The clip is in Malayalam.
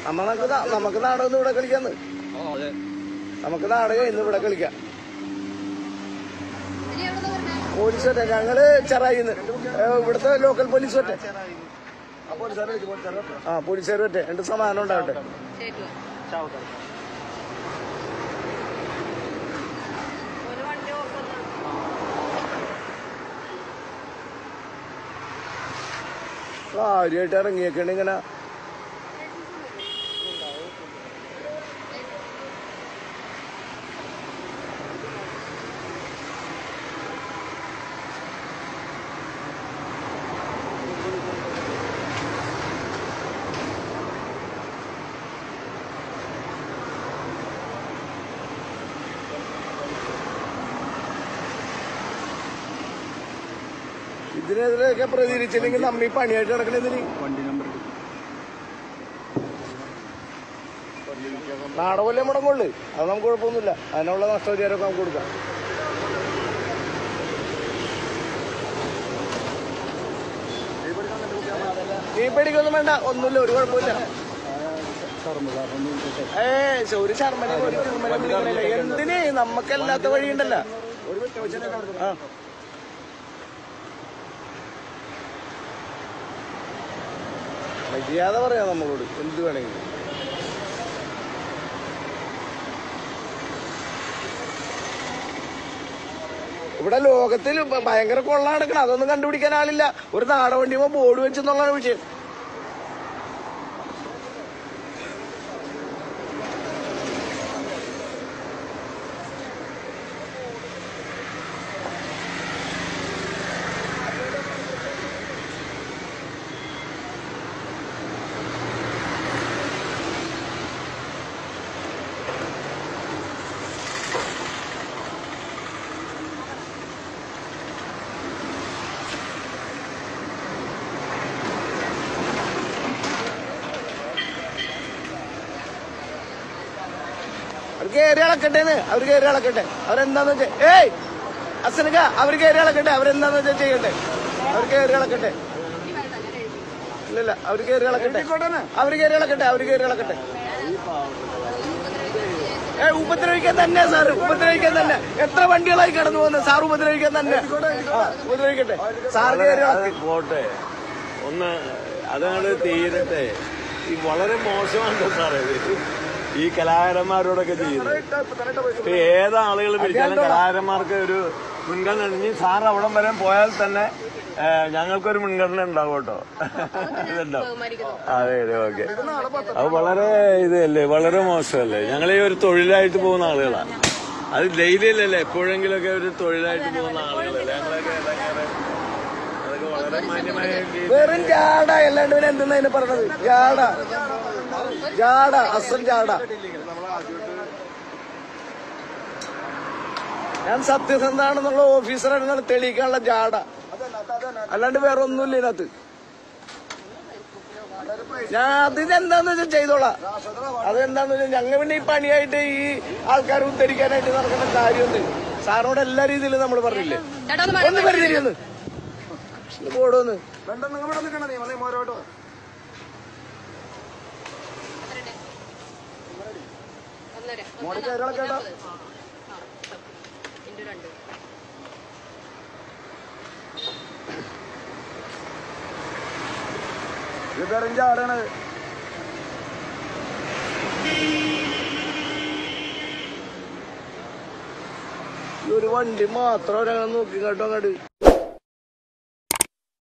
നമ്മ നമുക്ക് നാ- നമുക്ക് നാടകം ഇന്ന് ഇവിടെ കളിക്കാന്ന് നമുക്ക് നാടകം ഇന്ന് ഇവിടെ കളിക്കാം ഇനി എവിടുന്നാ വരണേ? പോലീസ് ഒറ്റ ഞങ്ങള് ചെറായിന്ന് ഇവിടുത്തെ ലോക്കൽ പോലീസ് ഒറ്റ ആ പോലീസുകാർ ഒറ്റ രണ്ട് സമാധാനം ഉണ്ടാവട്ടെ ശരി വാ. ഒരു വണ്ടി ഓർക്കുന്നു കാര്യമായിട്ട് ഇറങ്ങിയേക്കണ ഇങ്ങനെ ഇതിനെതിരെയൊക്കെ പ്രതികരിച്ചില്ലെങ്കിൽ നമ്മ ഈ പണിയായിട്ട് നടക്കണെന്തിന് വണ്ടി നമ്പർ നാടകമല്ലേ മുടങ്ങുള്ളു അത് നമുക്ക് കുഴപ്പമൊന്നുമില്ല അതിനുള്ള നഷ്ടപരിഹാരമൊക്കെ നമുക്ക് കൊടുക്കാം നീ പേടിക്കൊന്നും വേണ്ട ഒന്നുമില്ല ഒരു കുഴപ്പമില്ല ഏ ഒരു ശർമ്മനെ ഒരു തിരുമല വിളിക്കണില്ല എന്തിന് നമ്മക്കല്ലാത്ത വഴിയുണ്ടല്ലോ ആ മര്യാദ പറയാം നമ്മളോട് എന്ത് വേണമെങ്കിലും ഇവിടെ ലോകത്തിൽ ഭ- ഭയങ്കര കൊള്ള നടക്കണം അതൊന്നും കണ്ടുപിടിക്കാൻ ആളില്ല ഒരു നാട വണ്ടിയുമ്പോ ബോർഡ് വെച്ചെന്നുള്ളതാണ് വിഷയം അവർ കയറി ഇളക്കട്ടേന്ന് അവർ കയറി ഇളക്കട്ടെ അവരെന്താന്ന് വെച്ചാ ഏയ് അസനക്ക അവർ കയറി ഇളക്കട്ടെ അവരെന്താന്ന് വെച്ചാൽ ചെയ്യട്ടെ അവർ കയറി ഇളക്കട്ടെ ഇല്ലല്ല അവർ കയറി ഇളക്കട്ടെ അവർ കയറി ഇളക്കട്ടെ അവർ കയറി ഇളക്കട്ടെ ഏ ഉപദ്രവിക്കാൻ തന്നെ സാർ ഉപദ്രവിക്കാൻ തന്നെ എത്ര വണ്ടികളായി കടന്നു പോകുന്നത് സാർ ഉപദ്രവിക്കാൻ തന്നെ ആ, ഉപദ്രവിക്കട്ടെ സാർ കയറി ഇളക്കി പോട്ടെ ഒന്ന് അതങ്ങോട്ട് തീരട്ടെ ഈ വളരെ മോശമാണ് സാറേ ഇത്. ഈ കലാകാരന്മാരോടൊക്കെ ചെയ്യുന്നത് ഇപ്പൊ ഏത് ആളുകൾ വിളിച്ചാലും കലാകാരന്മാർക്ക് ഒരു മുൻഗണന ഇനി സാർ അവിടം വരെ പോയാൽ തന്നെ ഏ, ഞങ്ങൾക്കൊരു മുൻഗണന ഉണ്ടാവും കേട്ടോ ഇതുണ്ടോ ബഹുമാനിക്കുന്നു അതെ അതെ ഓക്കെ അത് വളരെ ഇതല്ലേ വളരെ മോശമല്ലേ ഞങ്ങൾ ഈ ഒരു തൊഴിലായിട്ട് പോകുന്ന ആളുകളാണ് അത് ഡെയിലി അല്ലല്ലേ എപ്പോഴെങ്കിലൊക്കെ ഒരു തൊഴിലായിട്ട് പോകുന്ന ആളുകളല്ലേ ഞങ്ങളൊക്കെ ഭയങ്കര അതൊക്കെ വളരെ മാന്യമായ രീതിയിൽ വെറും ജാട അല്ലാണ്ട് പിന്നെ എന്തെന്നാ അതിന് പറഞ്ഞത് ജാട ജാട അസൽ ജാട ഞാൻ സത്യസന്ധാണെന്നുള്ള ഓഫീസറാണെന്നുള്ള തെളിയിക്കാനുള്ള ജാട അല്ലാണ്ട് വേറെ ഒന്നുമില്ല ഇതിനകത്ത് ഞാൻ അതിനെന്താന്ന് വെച്ചാൽ ചെയ്തോളാം അതെന്താന്ന് വെച്ചാൽ ഞങ്ങൾ പിന്നെ ഈ പണിയായിട്ട് ഈ ആൾക്കാരെ ഉദ്ധരിക്കാനായിട്ട് നടക്കേണ്ട കാര്യമുണ്ട് സാറിനോട് എല്ലാ രീതിയിലും നമ്മൾ പറഞ്ഞില്ലേ ചേട്ടാ ഒന്ന് മാറി ഒന്ന് പരിചരിയൊന്ന് പോടോന്ന് ഒന്നര മോളിൽ കയറിയാളെ കേട്ടോ ഇൻറ്റു രണ്ട് ഇത് വെറും ചാടാണ് ഈ ഒരു വണ്ടി മാത്രം ഒരങ്ങനെ നോക്കി കേട്ടോ അങ്ങോട്ട്